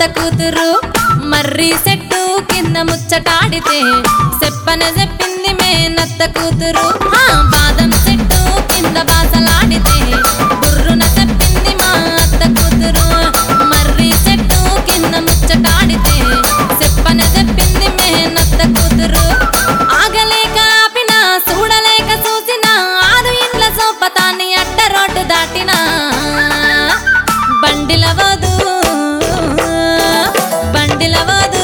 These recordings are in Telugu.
అత్త కూతురు మర్రి చెట్టు కింద ముచ్చటాడితే చెప్పన చెప్పింది మేనత్త కూతురు ఆ బాదం చెట్టు కింద బాసలాడితే బుర్రున చెప్పింది మా అత్త కూతురు మర్రి చెట్టు కింద ముచ్చటాడితే చెప్పన చెప్పింది మేనత్త కూతురు ఆగలేక ఆపిన చూడలేక చూసిన ఆరు ఇండ్ల సోపతాన్ని అడ్డ రోడ్డు దాటినా బండిల వదు బండిల వదు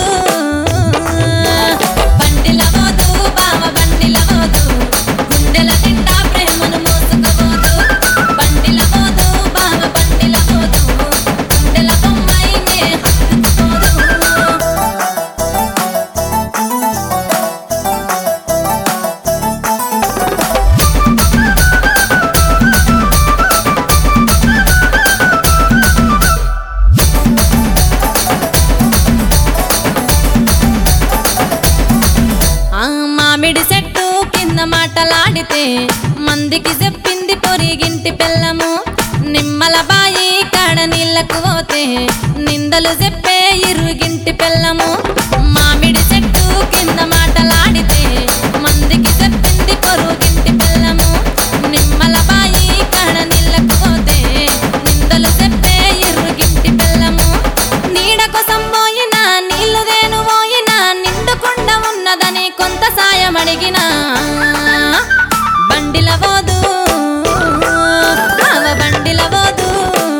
బండిల వదు బావ బండిల వదు గుండెల నిండా ప్రేమను మోసుకపోదు బండిల వదు బావ బండిల వదు గుండెల బొమ్మైనే హత్తుకుపోదు ఆ మామిడి చెట్టు కింద మాటలాడితే మందికి చెప్పింది పొరిగింటి పిల్లము నిమ్మల బాయి కాడ నీళ్ళకు పోతే నిందలు చెప్పే ఇరుగింటి పిల్లము మామిడి చెట్టు కింద మాటలాడితే మందికి చెప్పింది పొరుగింటి పిల్లము నిమ్మల బాయి కాడ నీళ్ళకు పోతే నిందలు చెప్పే ఇరుగింటి పిల్లము నీడ కోసం పోయినా నీళ్లు దేను పోయినా నిండుకుండా ఉన్నదని కొంత సాయం అడిగినా బండిల పోదు బావ బండిల పోదు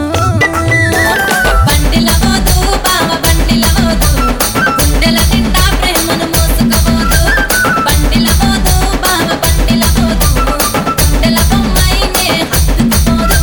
బండిల పోదు బావ బండిల పోదు గుండెల నిండా ప్రేమను మోసుకపోదు బండిల పోదు బావ బండిల పోదు గుండెల బొమ్మైనే హత్తుకుపోదు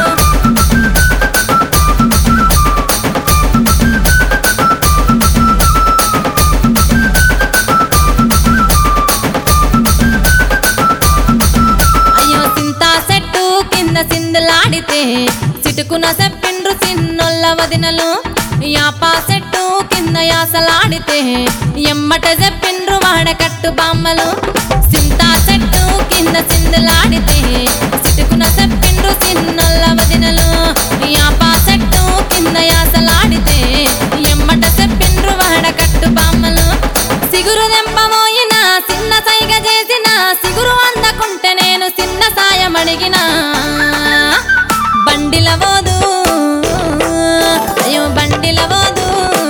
అయ్యో సింతా చెట్టు కింద సిందులాడితే సిటుకున చెప్పిండ్రు చిన్నొల్ల వదినలు యాపా చెట్టు కింద యాసలాడితే ఎమ్మట చెప్పిండ్రు వాడకట్టు బామ్మలు సింతా చెట్టు కింద సిందులాడితే సిటుకున చెప్పిండ్రు చిన్నొల్ల వదినలు యాపా చెట్టు కింద యాసలాడితే ఎమ్మట చెప్పిండ్రు వాడకట్టు బామ్మలు సిగురు దెంపమోయిన చిన్న సైగ చేసిన సిగురు అందకుంటే నేను చిన్న సాయం అడిగిన బండిల పోదు అయ్యో బండిల పోదు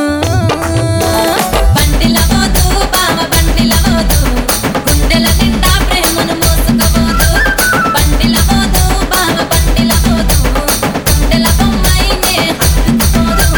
బండిల పోదు బావ బండిల పోదు గుండెల నిండా ప్రేమను మోసుకపోదు బండిల పోదు బావ బండిల పోదు గుండెల బొమ్మైనే హత్తుకుపోదు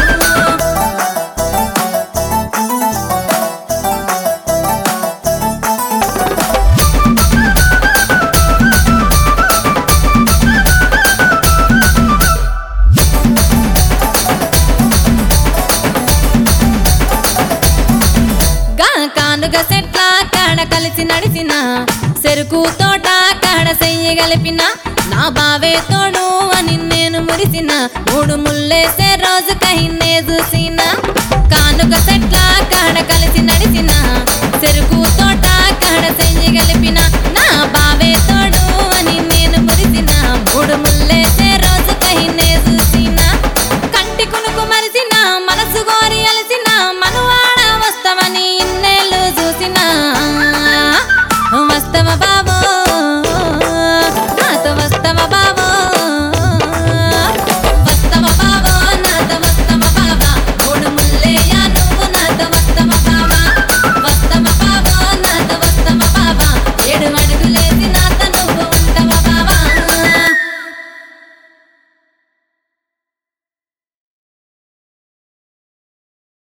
గా కానుగ చెట్ల కాడ కలిసి నడిచిన చెరుకు తోట కాడ చెయ్యి గలిపిన నా బావే తోడు అని నేను మురిసిన మూడు ముల్లేసే రోజు కహిన్నే చూసిన